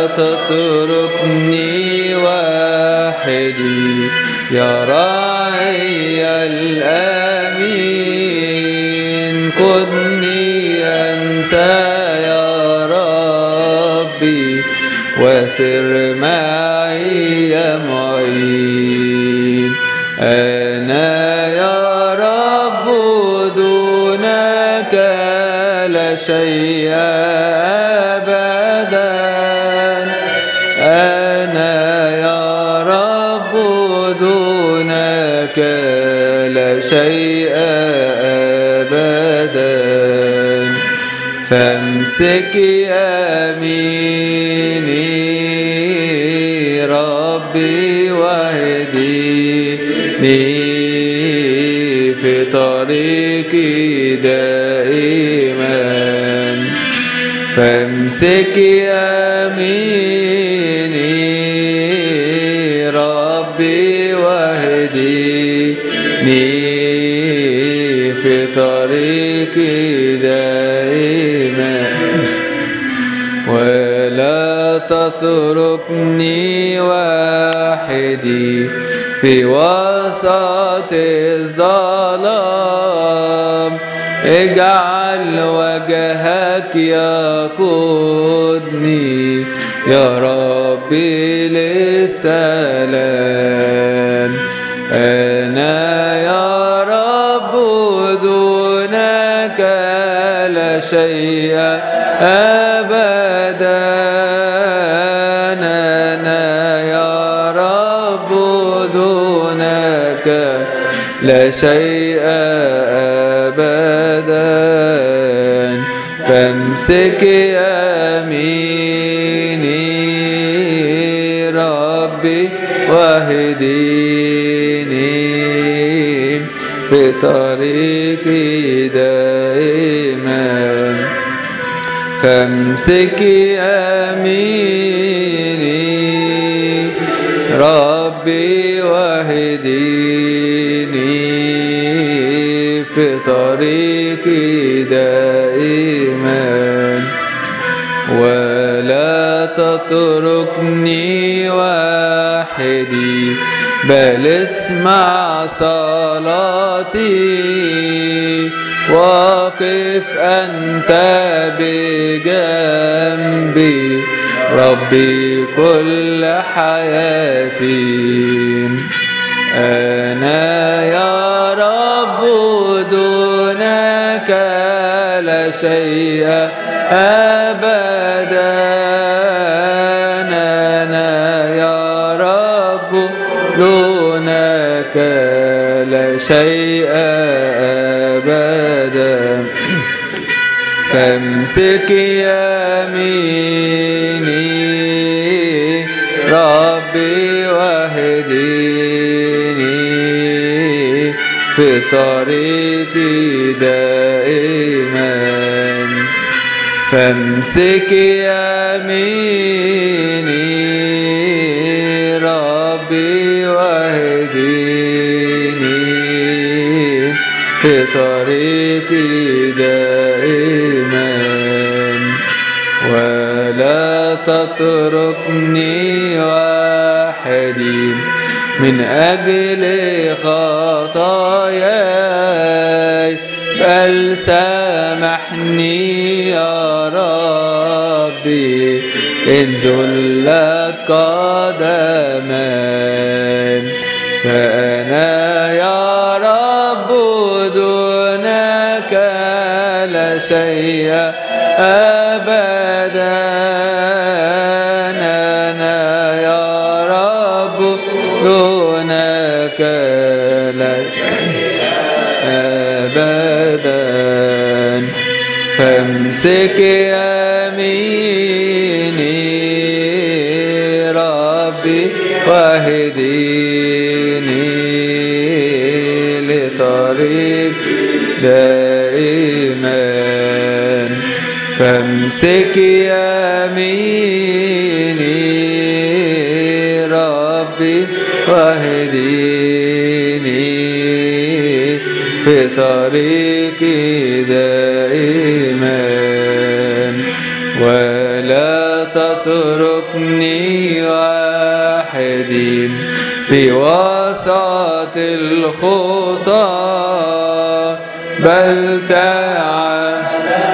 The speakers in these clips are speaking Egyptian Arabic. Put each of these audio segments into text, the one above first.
تتركني وحدي يا راعي الأمين قدني أنت يا ربي وسر معي يا معين أنا يا رب دونك لا شيء أبدا أنا يا رب دونك لا شيء أبدا فامسك يميني ربي واهديني في طريقي دائما فامسك يميني ربي واهديني في طريقي دائما ولا تتركني وحدي في وسط الظلام اجعل وجهك يقودني يا ربي للسلام أنا يا رب دونك لا شيء أبدا أنا يا رب دونك لا شيء أبدا فامسك يميني ربي واهديني في طريقي دائما فامسك يميني ربي واهديني في طريقي دائما ولا تتركني وحدي بل اسمع صلاتي واقف أنت بجنبي ربي كل حياتي أنا يا رب دونك لا شيء أبدا أنا يا رب دونك لا شيء أبدا فامسك يميني ربي واهديني في طريقي دائما فامسك يميني ربي واهديني في طريقي دائما ولا تتركني وحدي من أجل خطاياي بل سامحني يا ربي إن زلت قدمان فأنا يا رب دونك لا شيء أبدا أنا يا رب دونك لا شيء أبدا فامسك يميني ربي واهديني لطريق دائما فامسك يميني ربي واهديني في طريقي دائما ولا تترك ركن واحد في وسط الخطى بل تعال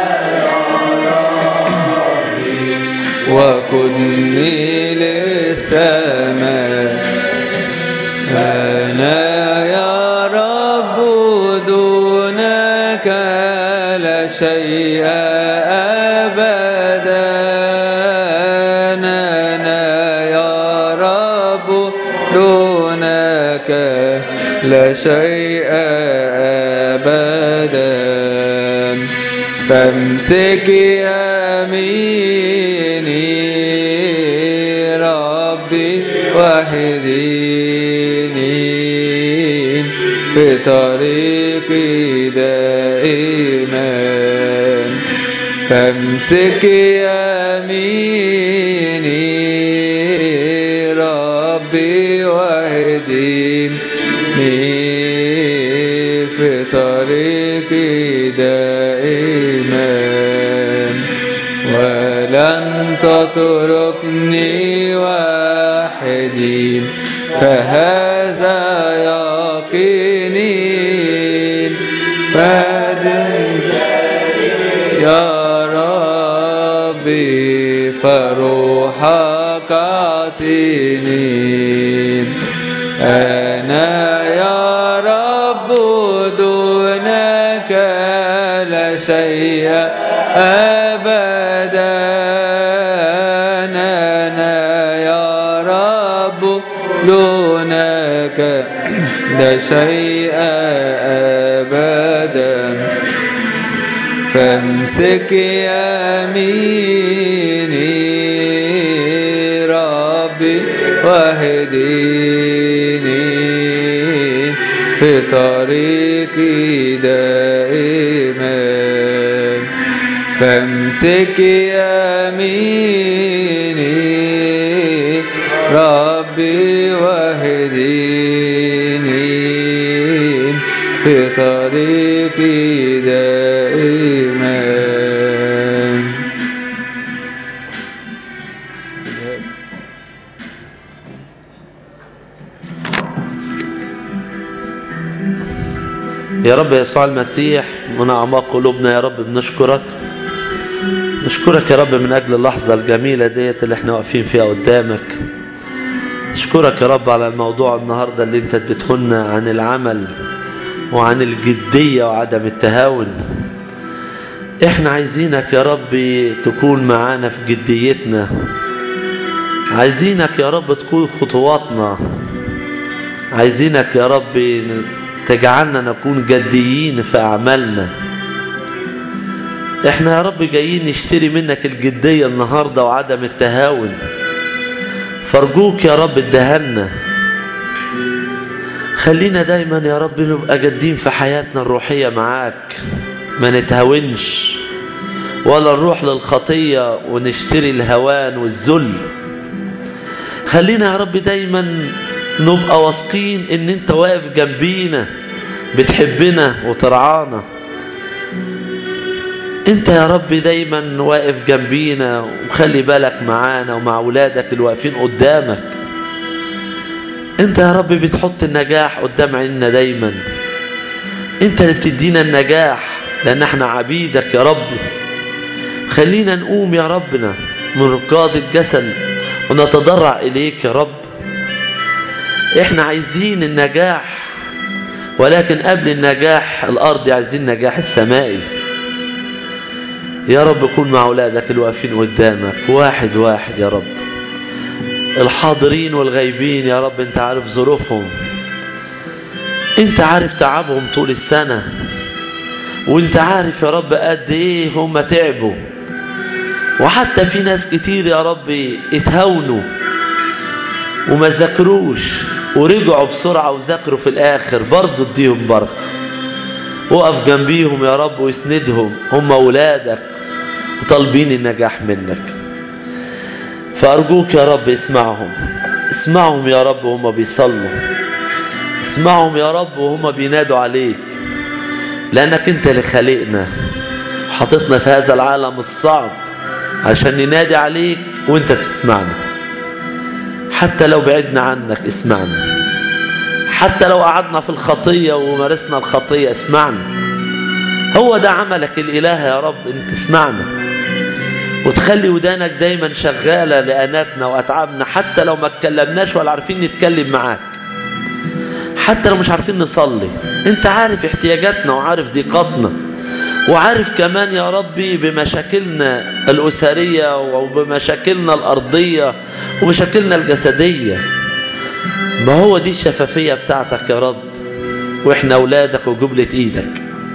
وكني للسماء أنا يا رب دونك لا شيء أبدا أنا يا رب دونك لا شيء أبدا فامسك يميني ربي واهديني في طريقي دائما فامسك يميني ربي واهديني في طريقي دائما ولن تتركني وحدي فهذا يقيني فادم يا ربي فروحك اعطيني أنا يا رب دونك لا شيء أبدا أنا يا رب دونك لا شيء أبدا فامسك يميني ربي واهديني في طريقي دائما فامسك يميني ربي واهديني في طريقي دائما يا رب يسوع المسيح من أعماق قلوبنا يا رب بنشكرك نشكرك يا رب من أجل اللحظة الجميلة ديت اللي احنا واقفين فيها قدامك نشكرك يا رب على الموضوع النهاردة اللي انت اديتهولنا عن العمل وعن الجدية وعدم التهاون احنا عايزينك يا رب تكون معانا في جديتنا عايزينك يا رب تكون خطواتنا عايزينك يا رب تجعلنا نكون جديين في أعمالنا احنا يا رب جايين نشتري منك الجدية النهاردة وعدم التهاون فارجوك يا رب ادهلنا خلينا دايما يا رب نبقى جادين في حياتنا الروحية معاك ما نتهاونش ولا نروح للخطية ونشتري الهوان والذل خلينا يا رب دايما نبقى واثقين ان انت واقف جنبينا بتحبنا وترعانا انت يا رب دايما واقف جنبينا وخلي بالك معانا ومع ولادك اللي واقفين قدامك انت يا رب بتحط النجاح قدام عيننا دايما انت اللي بتدينا النجاح لان احنا عبيدك يا رب خلينا نقوم يا ربنا من ركاد الجسد ونتضرع اليك يا رب احنا عايزين النجاح ولكن قبل النجاح الارض عايزين نجاح السمائي يا رب كن مع اولادك اللي واقفين قدامك واحد واحد يا رب الحاضرين والغايبين يا رب انت عارف ظروفهم انت عارف تعبهم طول السنة وانت عارف يا رب قد ايه هم تعبوا وحتى في ناس كتير يا رب اتهاونوا وما ذاكروش ورجعوا بسرعة وذاكروا في الآخر برضو اديهم بركة وقف جنبيهم يا رب واسندهم هم أولادك وطالبين النجاح منك فأرجوك يا رب اسمعهم اسمعهم يا رب وهم بيصلوا اسمعهم يا رب وهم بينادوا عليك لأنك أنت اللي خلقنا حطتنا في هذا العالم الصعب عشان ننادي عليك وانت تسمعنا حتى لو بعدنا عنك اسمعنا حتى لو قعدنا في الخطية ومارسنا الخطية اسمعنا هو ده عملك الإله يا رب انت تسمعنا وتخلي ودانك دايما شغالة لأناتنا وأتعابنا حتى لو ما اتكلمناش ولا عارفين نتكلم معاك حتى لو مش عارفين نصلي انت عارف احتياجاتنا وعارف ضيقاتنا وعارف كمان يا ربي بمشاكلنا الأسرية وبمشاكلنا الأرضية ومشاكلنا الجسدية ما هو دي الشفافية بتاعتك يا رب واحنا أولادك وجبلة إيدك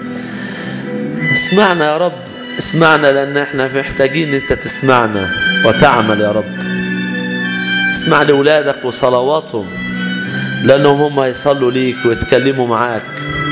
اسمعنا يا رب اسمعنا لأن احنا محتاجين انت تسمعنا وتعمل يا رب اسمع لأولادك وصلواتهم لأنهم هم يصلوا ليك ويتكلموا معاك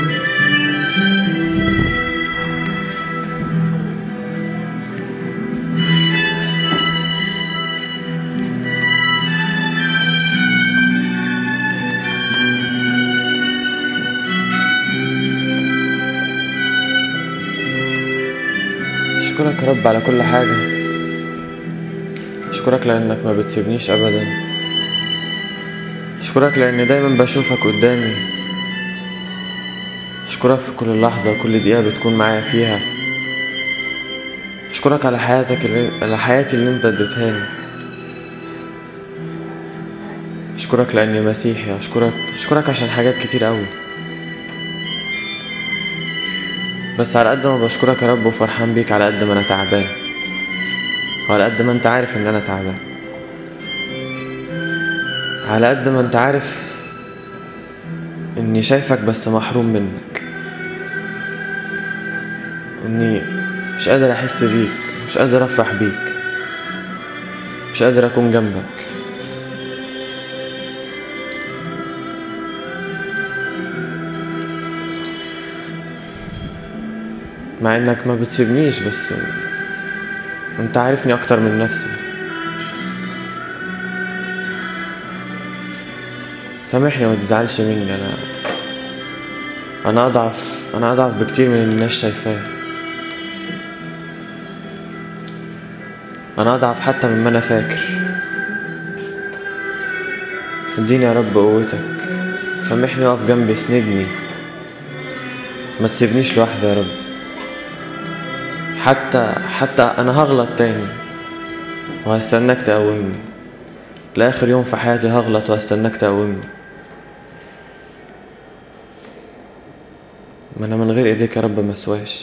أشكرك يا رب على كل حاجة أشكرك لأنك ما بتسيبنيش أبدا أشكرك لأن دايما بشوفك قدامي أشكرك في كل لحظة وكل دقيقة بتكون معايا فيها أشكرك على حياتك اللي... على حياتي اللي أنت اديتها لي أشكرك لأني مسيحي أشكرك أشكرك عشان حاجات كتير أوي بس على قد ما بشكرك يا رب وفرحان بيك على قد ما انا تعبان وعلى قد ما انت عارف ان انا تعبان على قد ما انت عارف اني شايفك بس محروم منك اني مش قادر احس بيك مش قادر افرح بيك مش قادر اكون جنبك مع انك ما بتسيبنيش بس انت عارفني اكتر من نفسي سامحني وما تزعلش مني انا انا اضعف انا اضعف بكتير من اللي الناس شايفاه انا اضعف حتى مما انا فاكر اديني يا رب قوتك سامحني واقف جنبي اسندني ما تسيبنيش لوحدي يا رب حتى حتى انا هغلط تاني وهستناك تقومني لاخر يوم في حياتي هغلط وهستناك تقومني ما انا من غير ايديك يا رب مسواش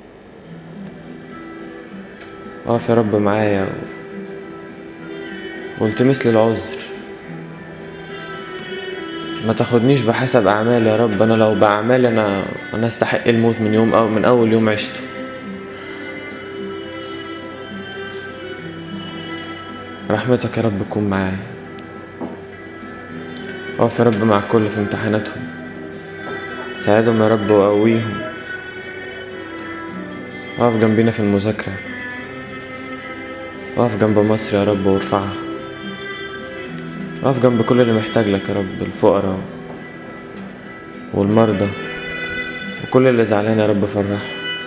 اقف يا رب معايا و... والتمس لي العذر ما تاخدنيش بحسب اعمالي يا رب انا لو باعمالي انا انا استحق الموت من يوم او من اول يوم عشته رحمتك يا رب تكون معايا اقف يا رب مع الكل في امتحاناتهم ساعدهم يا رب وقويهم اقف جنبينا في المذاكرة اقف جنب مصر يا رب وارفعها اقف جنب كل اللي محتاج لك يا رب الفقراء والمرضى وكل اللي زعلان يا رب فرحه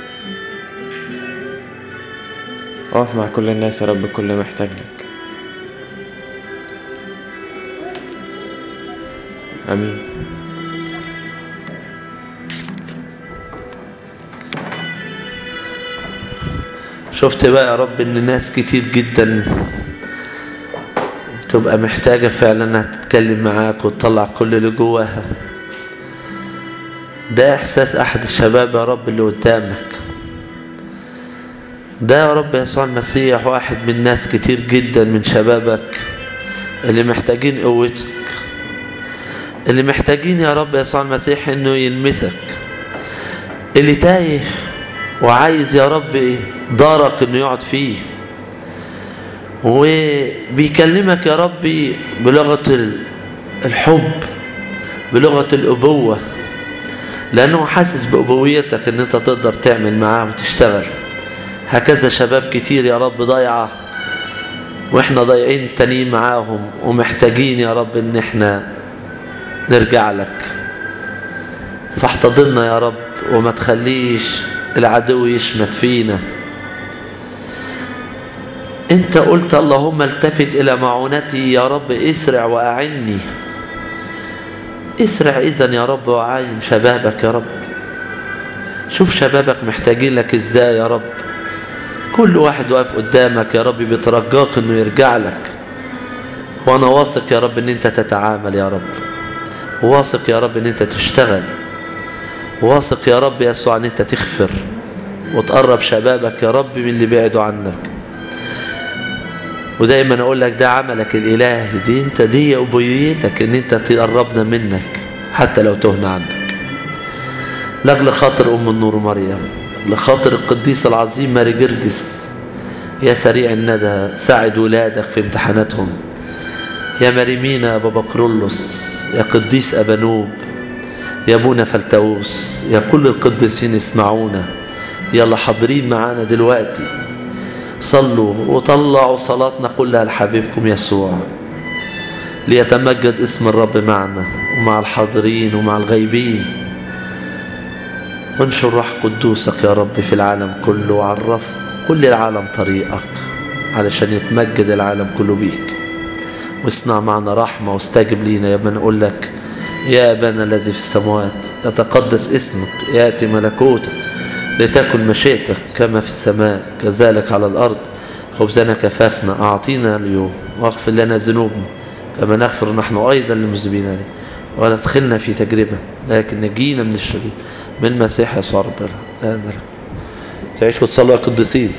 اقف مع كل الناس يا رب كل محتاج لك امين شفت بقى يا رب ان ناس كتير جدا بتبقى محتاجة فعلا انها تتكلم معاك وتطلع كل اللي جواها ده احساس احد الشباب يا رب اللي قدامك ده يا رب يسوع المسيح واحد من ناس كتير جدا من شبابك اللي محتاجين قوتك اللي محتاجين يا رب يسوع المسيح انه يلمسك اللي تايه وعايز يا رب دارك انه يقعد فيه وبيكلمك يا ربي بلغة الحب بلغة الأبوة لأنه حاسس بأبويتك إن أنت تقدر تعمل معاه وتشتغل هكذا شباب كتير يا رب ضايعة وإحنا ضايعين تانيين معاهم ومحتاجين يا رب إن إحنا نرجع لك فاحتضننا يا رب وما تخليش العدو يشمت فينا انت قلت اللهم التفت الى معونتي يا رب اسرع واعني اسرع اذا يا رب وعاين شبابك يا رب شوف شبابك محتاجين لك ازاي يا رب كل واحد واقف قدامك يا رب بيترجاك انه يرجع لك وانا واثق يا رب ان انت تتعامل يا رب واثق يا رب ان انت تشتغل واثق يا رب يسوع ان انت تغفر وتقرب شبابك يا رب من اللي بعدوا عنك ودايما اقول لك ده عملك الالهي دي انت دي ابويتك ان انت تقربنا منك حتى لو تهنا عنك لاجل خاطر ام النور مريم لخاطر القديس العظيم ماري جرجس يا سريع الندى ساعد ولادك في امتحاناتهم يا مريمينا يا بابا كرولوس يا قديس أبانوب يا ابونا فلتوس يا كل القديسين اسمعونا يلا حاضرين معانا دلوقتي صلوا وطلعوا صلاتنا كلها لحبيبكم يسوع ليتمجد اسم الرب معنا ومع الحاضرين ومع الغيبين وانشر روح قدوسك يا رب في العالم كله وعرف كل العالم طريقك علشان يتمجد العالم كله بيك واصنع معنا رحمة واستجب لينا يا من نقول لك يا أبانا الذي في السماوات يتقدس اسمك يأتي ملكوتك لتكن مشيئتك كما في السماء كذلك على الأرض خبزنا كفافنا أعطينا اليوم واغفر لنا ذنوبنا كما نغفر نحن أيضا للمذنبين عليه ولا تدخلنا في تجربة لكن نجينا من الشرير من المسيح يسوع ربنا لا نرى تعيش وتصلوا يا قديسين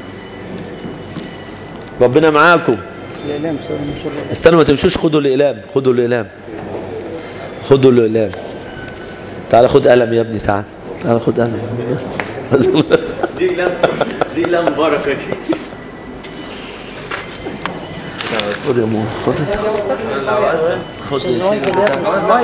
ربنا معاكم الإعلام سوى مشروع استنوا ما تمشوش خدوا الإقلام خدوا الإقلام خدوا الإقلام تعال خد قلم يا ابني تعال تعال خد قلم دي لا دي لا مباركه دي خد يا مو خد خد